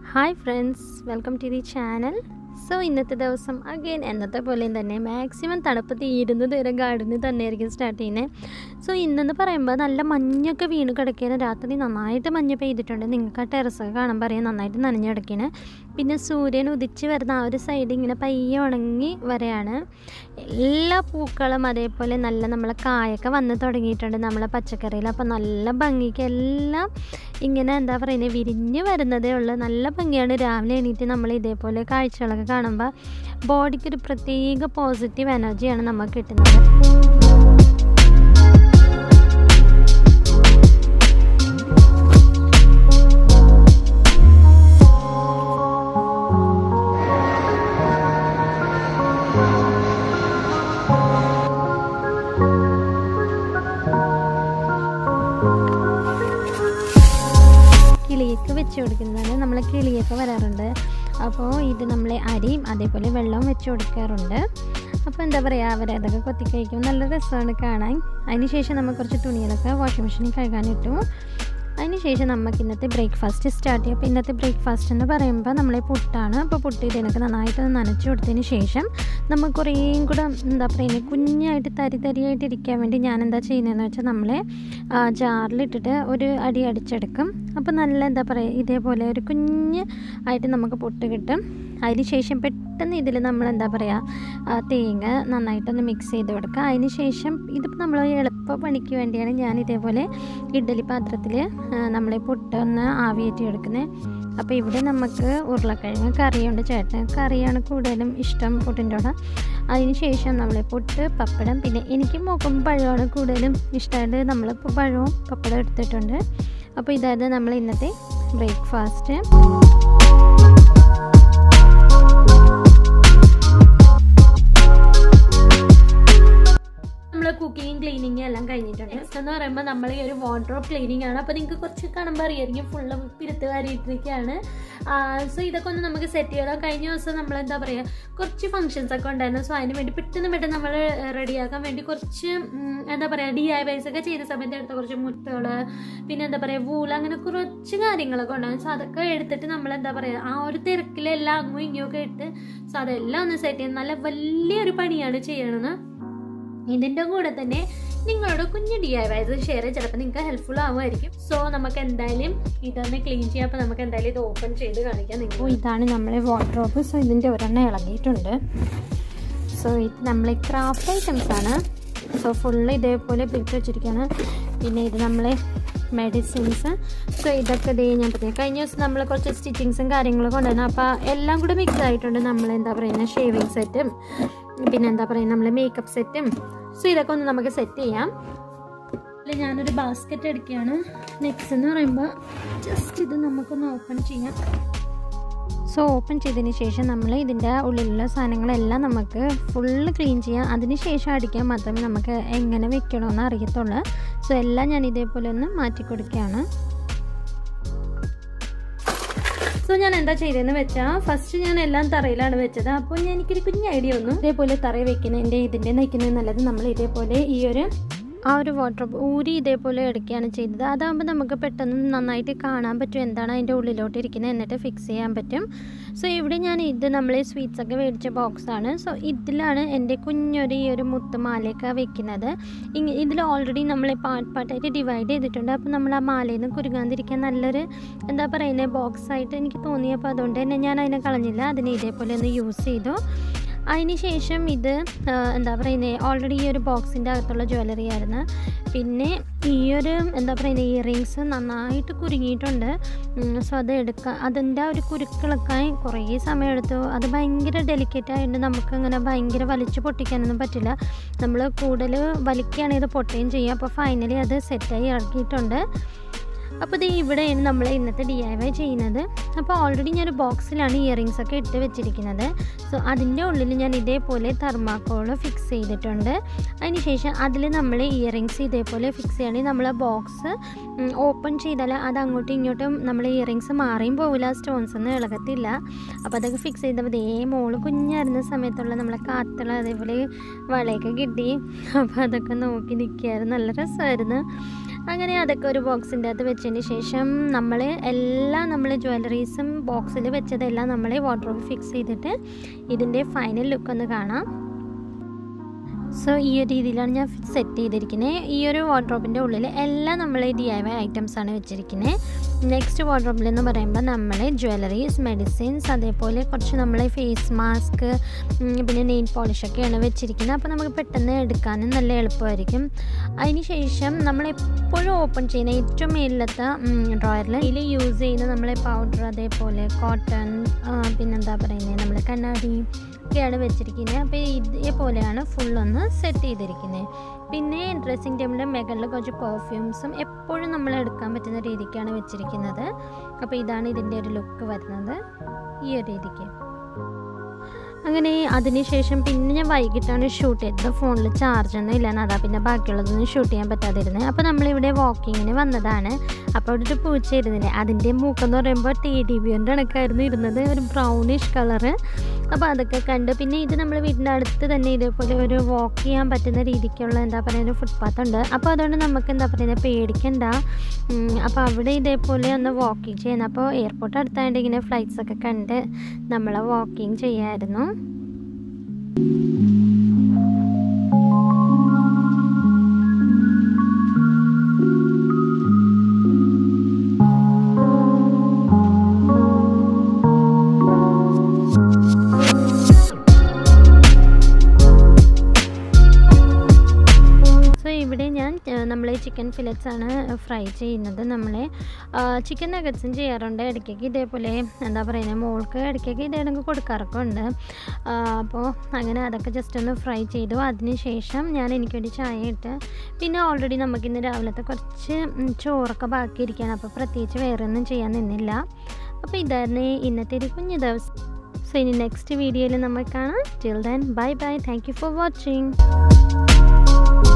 hi friends welcome to the channel so ഇന്നത്തെ ദിവസം again എന്നത്തെ പോലെയും തന്നെ മാക്സിമം തണുപ്പ് തീരുന്നത് വരെ ഗാർഡനിൽ തന്നെയായിരിക്കും സ്റ്റാർട്ട് ചെയ്യുന്നത് സോ ഇന്നെന്ന് പറയുമ്പോൾ നല്ല മഞ്ഞൊക്കെ വീണ് കിടക്കുകയാണ് രാത്രി നന്നായിട്ട് മഞ്ഞ് പെയ്തിട്ടുണ്ട് നിങ്ങൾക്ക് ആ ടെറസൊക്കെ കാണുമ്പോൾ അറിയാം നന്നായിട്ട് നനഞ്ഞു കിടക്കുകയാണ് പിന്നെ സൂര്യൻ ഉദിച്ച് വരുന്ന ആ ഒരു സൈഡ് ഇങ്ങനെ പയ്യെ ഉണങ്ങി വരെയാണ് എല്ലാ പൂക്കളും അതേപോലെ നല്ല നമ്മളെ കായൊക്കെ വന്ന് തുടങ്ങിയിട്ടുണ്ട് നമ്മളെ പച്ചക്കറിയിൽ അപ്പോൾ നല്ല ഭംഗിക്ക് എല്ലാം ഇങ്ങനെ എന്താ പറയുന്നത് വിരിഞ്ഞ് വരുന്നതേ ഉള്ളൂ നല്ല ഭംഗിയാണ് രാവിലെ എണീറ്റ് നമ്മൾ ഇതേപോലെ കാഴ്ചകളൊക്കെ കാണുമ്പോൾ ബോഡിക്ക് ഒരു പ്രത്യേക പോസിറ്റീവ് എനർജിയാണ് നമുക്ക് കിട്ടുന്നത് കിളിയൊക്കെ വെച്ച് കൊടുക്കുന്നതാണ് നമ്മളെ കിളിയൊക്കെ വരാറുണ്ട് അപ്പോൾ ഇത് നമ്മളെ അരിയും അതേപോലെ വെള്ളവും വെച്ച് കൊടുക്കാറുണ്ട് അപ്പോൾ എന്താ പറയുക അവരതൊക്കെ കൊത്തി കഴിക്കും നല്ല രസമാണ് കാണാൻ അതിന് ശേഷം നമ്മൾ കുറച്ച് തുണികളൊക്കെ വാഷിംഗ് മെഷീനിൽ കഴുകാനിട്ടു അതിന് ശേഷം നമുക്ക് ഇന്നത്തെ ബ്രേക്ക്ഫാസ്റ്റ് സ്റ്റാർട്ട് ചെയ്യാം അപ്പോൾ ഇന്നത്തെ ബ്രേക്ക്ഫാസ്റ്റ് എന്ന് പറയുമ്പോൾ നമ്മളെ പുട്ടാണ് അപ്പോൾ പുട്ട് ഇതിനൊക്കെ നന്നായിട്ട് നനച്ച് കൊടുത്തതിന് ശേഷം നമ്മൾ കുറേയും കൂടെ എന്താ പറയുന്നത് കുഞ്ഞായിട്ട് തരി തരിയായിട്ട് ഇരിക്കാൻ വേണ്ടി ഞാൻ എന്താ ചെയ്യുന്നതെന്ന് വെച്ചാൽ നമ്മളെ ജാറിലിട്ടിട്ട് ഒരു അടി അടിച്ചെടുക്കും അപ്പോൾ നല്ല എന്താ പറയുക ഇതേപോലെ ഒരു കുഞ്ഞ് ആയിട്ട് നമുക്ക് പുട്ട് കിട്ടും അതിന് ശേഷം പെട്ടെന്ന് ഇതിൽ നമ്മൾ എന്താ പറയുക തേങ്ങ നന്നായിട്ടൊന്ന് മിക്സ് ചെയ്ത് കൊടുക്കുക അതിന് ശേഷം ഇതിപ്പോൾ നമ്മൾ എളുപ്പ പണിക്ക് വേണ്ടിയാണ് ഞാൻ ഇതേപോലെ ഇഡ്ഡലി പാത്രത്തിൽ നമ്മളെ പുട്ടൊന്ന് ആവിയേറ്റി എടുക്കുന്നത് അപ്പോൾ ഇവിടെ നമുക്ക് ഉരുളക്കിഴങ്ങ് കറിയുണ്ട് ചേട്ടൻ കറിയാണ് കൂടുതലും ഇഷ്ടം പുട്ടിൻ്റെ കൂടെ അതിന് ശേഷം നമ്മളെ പുട്ട് പപ്പടം പിന്നെ എനിക്ക് മോക്കും പഴമാണ് കൂടുതലും ഇഷ്ടമായിട്ട് നമ്മളിപ്പോൾ പഴവും പപ്പടം എടുത്തിട്ടുണ്ട് അപ്പോൾ ഇതായിരുന്നു നമ്മൾ ഇന്നത്തെ ബ്രേക്ക്ഫാസ്റ്റ് നമ്മൾ കുക്കിങ്ങും ക്ലീനിങ്ങും എല്ലാം കഴിഞ്ഞിട്ടുണ്ട് നെക്സ്റ്റ് എന്ന് പറയുമ്പോൾ നമ്മൾ ഈ ഒരു വാർഡ്രോപ്പ് ക്ലീനിങ് ആണ് അപ്പോൾ നിങ്ങൾക്ക് കുറച്ച് കാണുമ്പോൾ അറിയായിരിക്കും ഫുള്ള് പിരുത്ത് വാരിയിട്ടിരിക്കുകയാണ് സോ ഇതൊക്കെ ഒന്ന് നമുക്ക് സെറ്റ് ചെയ്യണം കഴിഞ്ഞ ദിവസം നമ്മൾ എന്താ പറയുക കുറച്ച് ഫംഗ്ഷൻസ് ഒക്കെ ഉണ്ടായിരുന്നു സോ അതിന് വേണ്ടി പെട്ടെന്ന് പെട്ടെന്ന് നമ്മൾ റെഡിയാക്കാൻ വേണ്ടി കുറച്ച് എന്താ പറയുക ഡി ഐ വൈസ് ഒക്കെ ചെയ്ത സമയത്ത് എടുത്ത കുറച്ച് മുട്ടുകൾ പിന്നെ എന്താ പറയുക വൂൾ അങ്ങനെ കുറച്ച് കാര്യങ്ങളൊക്കെ ഉണ്ടാകും സോ അതൊക്കെ എടുത്തിട്ട് നമ്മൾ എന്താ പറയുക ആ ഒരു തിരക്കിലെല്ലാം അങ്ങും ഇങ്ങുമൊക്കെ ഇട്ട് സോ അതെല്ലാം ഒന്ന് സെറ്റ് ചെയ്യുന്നത് നല്ല വലിയൊരു പണിയാണ് ചെയ്യണമെന്ന് ഇതിൻ്റെ കൂടെ തന്നെ നിങ്ങളോട് കുഞ്ഞു ഡി ഐ വൈസ് ഷെയർ ചിലപ്പോൾ നിങ്ങൾക്ക് ഹെൽപ്ഫുൾ ആവുമായിരിക്കും സോ നമുക്ക് എന്തായാലും ഇതൊന്ന് ക്ലീൻ ചെയ്യാം അപ്പോൾ നമുക്ക് എന്തായാലും ഇത് ഓപ്പൺ ചെയ്ത് കാണിക്കാം നിങ്ങൾ ഇതാണ് നമ്മളെ വാർഡ്രോബ് സോ ഇതിൻ്റെ ഒരെണ്ണം ഇളകിയിട്ടുണ്ട് സോ ഇത് നമ്മളെ ക്രാഫ്റ്റ് ഐറ്റംസ് ആണ് സോ ഫുള്ള് ഇതേപോലെ പിരിച്ച് വെച്ചിരിക്കുകയാണ് പിന്നെ ഇത് നമ്മളെ മെഡിസിൻസ് സോ ഇതൊക്കെ ഇതേ ഞാൻ പറയാം കഴിഞ്ഞ ദിവസം നമ്മൾ കുറച്ച് സ്റ്റിച്ചിങ്സും കാര്യങ്ങളൊക്കെ ഉണ്ടായിരുന്നു അപ്പോൾ എല്ലാം കൂടെ മിക്സ് ആയിട്ടുണ്ട് നമ്മൾ എന്താ പറയുന്നത് ഷേവിങ് സെറ്റും പിന്നെ എന്താ പറയുക നമ്മൾ മേക്കപ്പ് സെറ്റും സോ ഇതൊക്കെ ഒന്ന് നമുക്ക് സെറ്റ് ചെയ്യാം അതിൽ ഞാനൊരു ബാസ്ക്കറ്റ് എടുക്കുകയാണ് നെക്സ്റ്റ് എന്ന് പറയുമ്പോൾ ജസ്റ്റ് ഇത് നമുക്കൊന്ന് ഓപ്പൺ ചെയ്യാം സോ ഓപ്പൺ ചെയ്തതിന് ശേഷം നമ്മൾ ഇതിൻ്റെ ഉള്ളിലുള്ള സാധനങ്ങളെല്ലാം നമുക്ക് ഫുള്ള് ക്ലീൻ ചെയ്യാം അതിന് ശേഷം അടിക്കാൻ മാത്രമേ നമുക്ക് എങ്ങനെ വെക്കണമെന്ന് അറിയത്തുള്ളൂ സോ എല്ലാം ഞാൻ ഇതേപോലെ ഒന്ന് മാറ്റി കൊടുക്കുകയാണ് സോ ഞാൻ എന്താ ചെയ്തതെന്ന് വെച്ചാൽ ഫസ്റ്റ് ഞാൻ എല്ലാം തറയിലാണ് വെച്ചത് അപ്പോൾ ഞാൻ എനിക്കൊരു കുഞ്ഞ് ഐഡിയ ഒന്നും ഇതേപോലെ തറയിൽ വെക്കുന്നതിൻ്റെ ഇതിൻ്റെ നയിക്കുന്നത് നല്ലത് നമ്മൾ ഇതേപോലെ ഈ ഒരു ആ ഒരു വാട്ടർ ഊരി ഇതേപോലെ എടുക്കുകയാണ് ചെയ്തത് അതാകുമ്പോൾ നമുക്ക് പെട്ടെന്ന് നന്നായിട്ട് കാണാൻ പറ്റും എന്താണ് അതിൻ്റെ ഉള്ളിലോട്ട് ഇരിക്കുന്നത് എന്നിട്ട് ഫിക്സ് ചെയ്യാൻ പറ്റും സോ ഇവിടെ ഞാൻ ഇത് നമ്മൾ സ്വീറ്റ്സ് ഒക്കെ മേടിച്ച ബോക്സാണ് സോ ഇതിലാണ് എൻ്റെ കുഞ്ഞൊരു ഈ ഒരു മുത്തുമാലയൊക്കെ വെക്കുന്നത് ഇതിൽ ഓൾറെഡി നമ്മൾ പാർട്ട് പാർട്ടായിട്ട് ഡിവൈഡ് ചെയ്തിട്ടുണ്ട് അപ്പോൾ നമ്മൾ ആ മാലയിൽ നിന്ന് കുരുങ്ങാതിരിക്കാൻ നല്ലൊരു എന്താ പറയുന്നത് ബോക്സായിട്ട് എനിക്ക് തോന്നിയപ്പോൾ അതുകൊണ്ട് തന്നെ ഞാൻ അതിനെ കളഞ്ഞില്ല അതിനെ ഇതേപോലെ ഒന്ന് യൂസ് ചെയ്തു അതിന് ശേഷം ഇത് എന്താ പറയുന്നത് ഓൾറെഡി ഈ ഒരു ബോക്സിൻ്റെ അകത്തുള്ള ജ്വല്ലറി ആയിരുന്നു പിന്നെ ഈ ഒരു എന്താ പറയുന്നത് ഇയറിങ്സ് നന്നായിട്ട് കുരുങ്ങിയിട്ടുണ്ട് സോ അത് എടുക്കാൻ അതിൻ്റെ ഒരു കുരുക്കളൊക്കെ കുറേ സമയം എടുത്തു അത് ഭയങ്കര ഡെലിക്കേറ്റ് ആയതുകൊണ്ട് നമുക്ക് അങ്ങനെ ഭയങ്കര വലിച്ചു പൊട്ടിക്കാനൊന്നും പറ്റില്ല നമ്മൾ കൂടുതൽ വലിക്കുകയാണെങ്കിൽ ഇത് പൊട്ടുകയും ചെയ്യും അപ്പോൾ ഫൈനലി അത് സെറ്റായി ഇറക്കിയിട്ടുണ്ട് അപ്പോൾ ഇത് ഇവിടെയാണ് നമ്മൾ ഇന്നത്തെ ഡി ഐ വൈ ചെയ്യുന്നത് അപ്പോൾ ഓൾറെഡി ഞാൻ ബോക്സിലാണ് ഇയറിങ്സ് ഒക്കെ ഇട്ട് വെച്ചിരിക്കുന്നത് സോ അതിൻ്റെ ഉള്ളിൽ ഞാൻ ഇതേപോലെ തെർമാക്കോൾ ഫിക്സ് ചെയ്തിട്ടുണ്ട് അതിനുശേഷം അതിൽ നമ്മൾ ഇയറിങ്സ് ഇതേപോലെ ഫിക്സ് ചെയ്യണമെങ്കിൽ നമ്മൾ ബോക്സ് ഓപ്പൺ ചെയ്താൽ അത് അങ്ങോട്ടും ഇങ്ങോട്ടും നമ്മൾ ഇയറിങ്സ് മാറിയും പോവില്ല സ്റ്റോൺസ് ഒന്നും ഇളകത്തില്ല അപ്പോൾ അതൊക്കെ ഫിക്സ് ചെയ്തപ്പോൾ ഇതേ മോള് കുഞ്ഞായിരുന്ന സമയത്തുള്ള നമ്മളെ കാത്തുള്ള അതേപോലെ വളയൊക്കെ കിട്ടി അപ്പോൾ അതൊക്കെ നോക്കി നിൽക്കുകയായിരുന്നു നല്ല രസമായിരുന്നു അങ്ങനെ അതൊക്കെ ഒരു ബോക്സിൻ്റെ അകത്ത് വെച്ചതിന് ശേഷം നമ്മൾ എല്ലാ നമ്മൾ ജ്വല്ലറീസും ബോക്സിൽ വെച്ചതെല്ലാം നമ്മൾ വാർഡ്രോബ് ഫിക്സ് ചെയ്തിട്ട് ഇതിൻ്റെ ഫൈനൽ ലുക്ക് ഒന്ന് കാണാം സോ ഈ ഒരു രീതിയിലാണ് ഞാൻ സെറ്റ് ചെയ്തിരിക്കുന്നത് ഈ ഒരു വാർഡ്രോബിൻ്റെ ഉള്ളിൽ എല്ലാം നമ്മൾ ഡി ഐ വൈ ഐറ്റംസ് ആണ് വെച്ചിരിക്കുന്നത് നെക്സ്റ്റ് വാർഡ്രോബിൽ എന്ന് പറയുമ്പോൾ നമ്മൾ ജ്വല്ലറീസ് മെഡിസിൻസ് അതേപോലെ കുറച്ച് നമ്മൾ ഫേസ് മാസ്ക് പിന്നെ നെയിൽ പോളിഷൊക്കെയാണ് വെച്ചിരിക്കുന്നത് അപ്പോൾ നമുക്ക് പെട്ടെന്ന് എടുക്കാനും നല്ല എളുപ്പമായിരിക്കും അതിന് ശേഷം നമ്മൾ എപ്പോഴും ഓപ്പൺ ചെയ്യുന്ന ഏറ്റവും മേലിലത്തെ ഡ്രോയറിൽ ഇതിൽ യൂസ് ചെയ്യുന്ന നമ്മളെ പൗഡർ അതേപോലെ കോട്ടൺ പിന്നെന്താ പറയുന്നത് നമ്മൾ കണ്ണാടി ഒക്കെയാണ് വെച്ചിരിക്കുന്നത് അപ്പോൾ ഇതേപോലെയാണ് ഫുള്ളൊന്ന് സെറ്റ് ചെയ്തിരിക്കുന്നത് പിന്നെ ഡ്രസ്സിങ് ടേബിളിൻ്റെ മുകളിൽ കുറച്ച് പെർഫ്യൂംസും എപ്പോഴും നമ്മൾ എടുക്കാൻ പറ്റുന്ന രീതിക്കാണ് വെച്ചിരിക്കുന്നത് അപ്പോൾ ഇതാണ് ഇതിൻ്റെ ഒരു ലുക്ക് വരുന്നത് ഈ ഒരു രീതിക്ക് അങ്ങനെ അതിനുശേഷം പിന്നെ ഞാൻ വൈകിട്ടാണ് ഷൂട്ട് ചെയ്തത് ഫോണിൽ ചാർജൊന്നും ഇല്ലെന്ന് അതാ പിന്നെ ബാക്കിയുള്ളതൊന്നും ഷൂട്ട് ചെയ്യാൻ പറ്റാതിരുന്നത് അപ്പോൾ നമ്മളിവിടെ വാക്കിങ്ങിന് വന്നതാണ് അപ്പോൾ അവിടെ ഒരു പൂച്ച ഇരുന്നില്ലേ അതിൻ്റെ മൂക്കെന്ന് പറയുമ്പോൾ ടി ഡി ബിയുടെ കണക്കായിരുന്നു ഇരുന്നത് ഒരു ബ്രൗണിഷ് കളറ് അപ്പോൾ അതൊക്കെ കണ്ട് പിന്നെ ഇത് നമ്മൾ വീടിൻ്റെ അടുത്ത് തന്നെ ഇതേപോലെ ഒരു വാക്ക് ചെയ്യാൻ പറ്റുന്ന രീതിക്കുള്ള എന്താ പറയുക ഒരു ഫുട്പാത്ത് ഉണ്ട് അപ്പോൾ അതുകൊണ്ട് നമുക്ക് എന്താ പറയുക പേടിക്കണ്ട അപ്പോൾ അവിടെ ഇതേപോലെ ഒന്ന് വാക്കിങ് ചെയ്യുന്നത് അപ്പോൾ എയർപോർട്ട് അടുത്തായിട്ട് ഇങ്ങനെ ഫ്ലൈറ്റ്സ് ഒക്കെ കണ്ട് നമ്മൾ വാക്കിങ് ചെയ്യായിരുന്നു ഇവിടെ ഞാൻ നമ്മൾ ചിക്കൻ ഫിലറ്റ്സ് ആണ് ഫ്രൈ ചെയ്യുന്നത് നമ്മൾ ചിക്കൻ നഗറ്റ്സും ചെയ്യാറുണ്ട് ഇടയ്ക്കൊക്കെ ഇതേപോലെ എന്താ പറയുന്നത് മോൾക്ക് ഇടയ്ക്കൊക്കെ ഇതേണെങ്കിൽ കൊടുക്കാറൊക്കെ ഉണ്ട് അപ്പോൾ അങ്ങനെ അതൊക്കെ ജസ്റ്റ് ഒന്ന് ഫ്രൈ ചെയ്തു അതിന് ശേഷം ഞാൻ എനിക്കൊരു ചായ ഇട്ട് പിന്നെ ഓൾറെഡി നമുക്കിന്ന് രാവിലത്തെ കുറച്ച് ചോറൊക്കെ ബാക്കിയിരിക്കുകയാണ് അപ്പോൾ പ്രത്യേകിച്ച് വേറെ ഒന്നും ചെയ്യാൻ നിന്നില്ല അപ്പോൾ ഇതായിരുന്നു ഇന്നത്തെ ഒരു കുഞ്ഞു ദിവസം സോ ഇനി നെക്സ്റ്റ് വീഡിയോയിൽ നമ്മൾ കാണാം till then bye bye thank you for watching